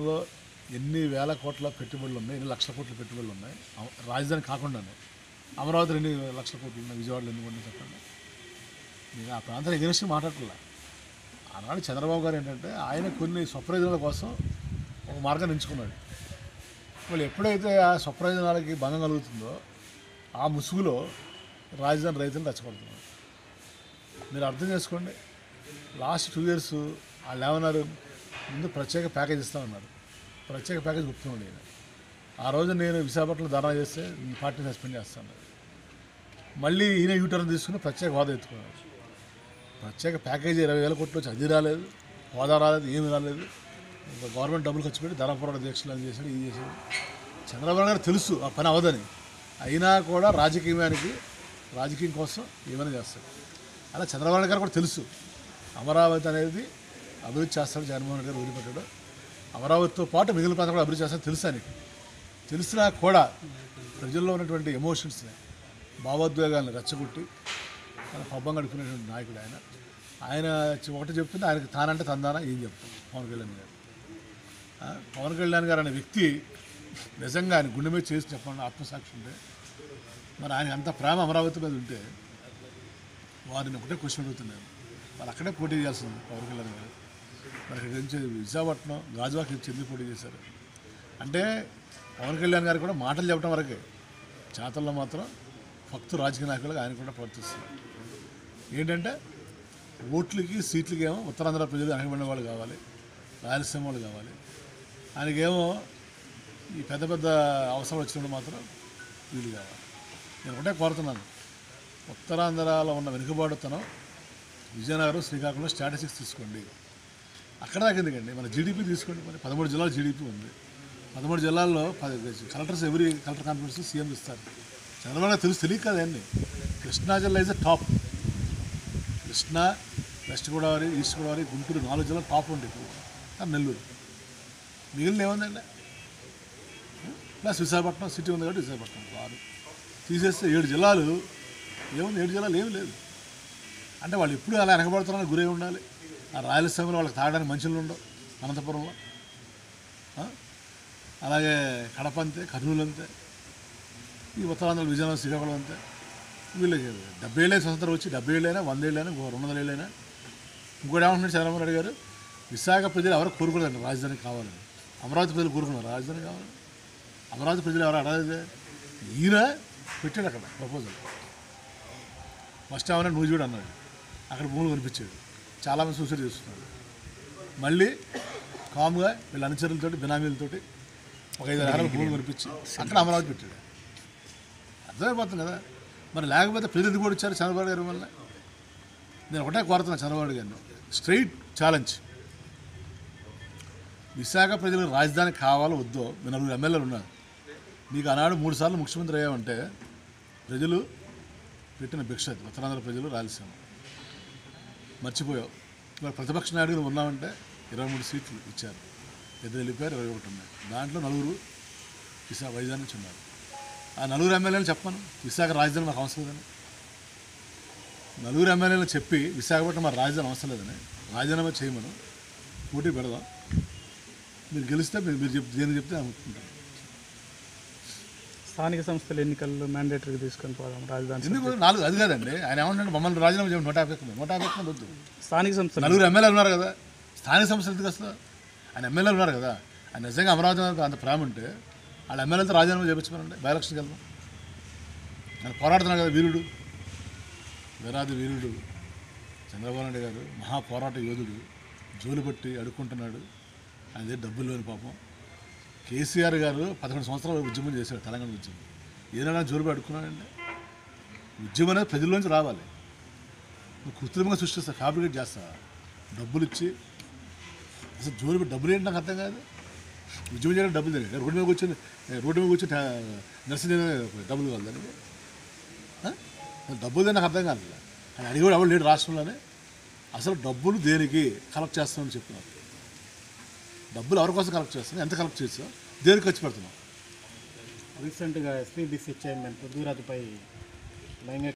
రాష్ట్రంలో ఎన్ని వేల కోట్ల పెట్టుబడులు ఉన్నాయి ఎన్ని లక్షల కోట్ల పెట్టుబడులు ఉన్నాయి అమ- రాజధాని కాకుండానే అమరావతిలో ఎన్ని లక్షల కోట్లు ఉన్నాయి విజయవాడలో ఎన్ని ఉన్నాయి చెప్పండి నేను ఆ ప్రాంతాల ఎగనిస్ట్ మాట్లాడట్లా ఆనాడు చంద్రబాబు గారు ఏంటంటే ఆయన కొన్ని స్వప్రయోజనాల కోసం ఒక మార్గాన్ని ఎంచుకున్నాడు వాళ్ళు ఎప్పుడైతే ఆ స్వప్రయోజనాలకి భంగం కలుగుతుందో ఆ ముసుగులో రాజధాని రైతులు రెచ్చగొడుతున్నారు మీరు అర్థం చేసుకోండి లాస్ట్ టూ ఇయర్స్ వాళ్ళు ఏమన్నారు ముందు ప్రత్యేక ప్యాకేజ్ ఇస్తామన్నారు ప్రత్యేక ప్యాకేజ్ ఒప్పుకున్నాడు ఈయన ఆ రోజు నేను విశాఖపట్నంలో ధర్నా చేస్తే ఈ పార్టీని సస్పెండ్ చేస్తాను మళ్ళీ ఈయన యూటర్న్ తీసుకుని ప్రత్యేక హోదా ఎత్తుకున్నాడు ప్రత్యేక ప్యాకేజీ ఇరవై వేల కోట్లు వచ్చి అది రాలేదు హోదా రాలేదు ఏమీ రాలేదు ఇంకా గవర్నమెంట్ డబ్బులు ఖర్చు పెట్టి ధర పోరాట దీక్షలు అని చేశాడు ఇది చేశాడు చంద్రబాబు గారు తెలుసు ఆ పని అవదని అయినా కూడా రాజకీయానికి రాజకీయం కోసం ఏమైనా చేస్తాడు అలా చంద్రబాబు నాయుడు గారు కూడా తెలుసు అమరావతి అనేది అభివృద్ధి చేస్తాడు జగన్మోహన్ రెడ్డి గారు వదిలిపెట్టాడు అమరావతితో పాటు మిగిలిన ప్రాంతం కూడా అభివృద్ధి చేస్తాడు తెలుసు ఆయనకి తెలిసినా కూడా ప్రజల్లో ఉన్నటువంటి ఎమోషన్స్ని భావోద్వేగాలను రెచ్చగొట్టి ఆయన పబ్బం గడుపుకునేటువంటి నాయకుడు ఆయన ఆయన చి- ఒకటి చెప్తుంటే ఆయనకి తానంటే తందానా ఏం చెప్తాం పవన్ కళ్యాణ్ గారు ఆ, పవన్ కళ్యాణ్ గారు అనే వ్యక్తి నిజంగా ఆయన గుండె మీద చేసి చెప్పండి ఆత్మసాక్షి ఉంటే మరి ఆయన అంత ప్రేమ అమరావతి మీద ఉంటే వారిని ఒకటే క్వశ్చన్ అడుగుతున్నాను వాళ్ళు అక్కడే పోటీ చేయాల్సింది పవన్ కళ్యాణ్ గారు మరి ఇక్కడ నుంచి విశాఖపట్నం గాజువాకి నుంచి ఎందుకు పోటీ చేశారు అంటే పవన్ కళ్యాణ్ గారు కూడా మాటలు చెప్పడం వరకే చేతల్లో మాత్రం భక్తు రాజకీయ నాయకులుగా ఆయన కూడా ప్రవర్తిస్తున్నారు ఏంటంటే ఓట్లకి సీట్లకి ఏమో ఉత్తరాంధ్ర ప్రజలు వెనకబడిన వాళ్ళు కావాలి రాయలసీమ వాళ్ళు కావాలి ఆయనకేమో ఈ పెద్ద పెద్ద అవసరాలు వచ్చినప్పుడు మాత్రం వీళ్ళు కావాలి నేను ఒకటే కోరుతున్నాను ఉత్తరాంధ్రలో ఉన్న వెనుకబాటుతనం విజయనగరం శ్రీకాకుళంలో స్టాటిస్టిక్స్ తీసుకోండి అక్కడ దాకా ఎందుకండి మన జీడిపి తీసుకోండి మరి పదమూడు జిల్లాల జీడిపి ఉంది పదమూడు జిల్లాల్లో పది కలెక్టర్స్ ఎవరి కలెక్టర్ కాన్ఫరెన్స్ సీఎం ఇస్తారు చంద్రబాబు నాయుడు తెలుసు తెలియక కదండి కృష్ణా జిల్లా is top Krishna West Godavari East Godavari Guntur నాలుగు జిల్లాలు టాప్ ఉంటాయి ఇప్పుడు ఆ నెల్లూరు మిగిలిన ఏముందండి ప్లస్ విశాఖపట్నం సిటీ ఉంది కాబట్టి విశాఖపట్నం ఆరు తీసేస్తే ఏడు జిల్లాలు ఏముంది ఏడు జిల్లాలు ఏమి లేదు అంటే వాళ్ళు ఎప్పుడు అలా వెనకబడుతున్నారని గురై ఉండాలి ఆ రాయలసీమలో వాళ్ళకి తాగడానికి మంచులు ఉండవు అనంతపురంలో ఆ? అలాగే కడప అంతే కర్నూలు అంతే ఈ ఉత్తరాంధ్ర విజయనగరం శ్రీకాకుళం అంతే వీళ్ళకి డెబ్బై ఏళ్ళే స్వతంత్రం వచ్చి డెబ్బై ఏళ్ళైనా వంద ఏళ్ళైనా ఇంకో రెండు వందల ఏళ్ళైనా ఇంకోటి ఏమంటున్నాడు చంద్రబాబు నాయుడు గారు విశాఖ ప్రజలు ఎవరు కోరుకోలేదండి రాజధాని కావాలని అమరావతి ప్రజలు కోరుకున్నారు రాజధాని కావాలని అమరావతి ప్రజలు ఎవరు అడగలేదు ఈయన పెట్టాడు అక్కడ ప్రపోజల్ ఫస్ట్ ఏమన్నా నువ్వు చూడు అన్నాడు అక్కడ భూములు కనిపించాడు చాలామంది సూసైడ్ చేస్తున్నారు మళ్ళీ కామ్గా వీళ్ళ అనుచరులతోటి బినామీలతోటి ఒక ఐదు ఎకరాల భూములు కనిపించి అక్కడ అమరావతి పెట్టాడు అర్థమైపోతుంది కదా మరి లేకపోతే ప్రజలు ఎందుకు కూడా ఇచ్చారు చంద్రబాబు గారి వల్ల నేను ఒకటే కోరుతున్నా చంద్రబాబు గారిని స్ట్రైట్ ఛాలెంజ్ విశాఖ ప్రజలకు రాజధాని కావాలో వద్దో మీ నలుగురు ఎమ్మెల్యేలు ఉన్నారు నీకు ఆనాడు మూడు సార్లు ముఖ్యమంత్రి అయ్యావంటే ప్రజలు పెట్టిన భిక్ష అది ఉత్తరాంధ్ర ప్రజలు రాయలసీమ మర్చిపోయావు మరి ప్రతిపక్ష నాయకుడు నువ్వు ఉన్నావంటే ఇరవై మూడు సీట్లు ఇచ్చారు ఇద్దరు వెళ్ళిపోయారు ఇరవై ఒకటి ఉన్నాయి దాంట్లో నలుగురు విశాఖ వైజాగ్ నుంచి ఉన్నారు ఆ నలుగురు ఎమ్మెల్యేలు చెప్పాను విశాఖ రాజధాని మాకు అవసరం లేదని నలుగురు ఎమ్మెల్యేలు చెప్పి విశాఖపట్నం మా రాజధాని అవసరం లేదని రాజీనామా చేయమను పోటీ పెడదాం మీరు గెలిస్తే మీరు మీరు చెప్ దేని చెప్తే అనుకుంటాను స్థానిక సంస్థల ఎన్నికల్లో మ్యాండేటరీగా తీసుకొని పోదాం రాజధాని ఎందుకు నాలుగు అది కాదండి ఆయన ఏమంటాడు మమ్మల్ని రాజీనామా చేయమని నూట యాభై ఒక్క మంది. నూట యాభై ఒక్క మంది వద్దు స్థానిక సంస్థలు నలుగురు ఎమ్మెల్యేలు ఉన్నారు కదా స్థానిక సంస్థలు ఎందుకు వస్తుందా ఆయన ఎమ్మెల్యేలు ఉన్నారు కదా ఆయన నిజంగా అమరావతి మీద అంత ప్రేమ ఉంటే వాళ్ళ ఎమ్మెల్యేలతో రాజీనామా చేయించమనండి బై ఎలక్షన్కి వెళ్దాం ఆయన పోరాడుతున్నాడు కదా వీరుడు వీరాది వీరుడు చంద్రబాబు నాయుడు గారు మహా పోరాట యోధుడు జోలు పట్టి అడుక్కుంటున్నాడు ఆయనదే డబ్బులు లేని పాపం కేసీఆర్ గారు పదకొండు సంవత్సరాలు ఉద్యమం చేశాడు తెలంగాణ ఉద్యమం ఏదైనా జోలు పడి అడుక్కున్నాడండి ఉద్యమం అనేది ప్రజల్లోంచి రావాలి నువ్వు కృత్రిమంగా సృష్టిస్తా ఫ్యాబ్రికేట్ చేస్తా డబ్బులు ఇచ్చి అసలు జోలు పెట్టి డబ్బులు ఏంటి నాకు అర్థం కాదు ఉద్యమం చేయడం డబ్బులు తెలియదు రోడ్డు మీద కూర్చొని రోడ్డు మీద కూర్చొని నర్సింగ్ డబ్బులు కావాలి దానికి ఆ? డబ్బులు నాకు అర్థం కాదు ఆయన అడిగి కూడా ఎవరు లేడు రాష్ట్రంలోనే అసలు డబ్బులు దేనికి కలెక్ట్ చేస్తామని చెప్తున్నారు డబ్బులు ఎవరి కోసం కలెక్ట్ చేస్తున్నాం ఎంత కలెక్ట్ చేస్తాం దేనికి ఖర్చు పెడుతున్నాం రీసెంట్గా ఎస్పీబీసీ చైర్మన్ పృథ్వీరాజ్పై లైంగిక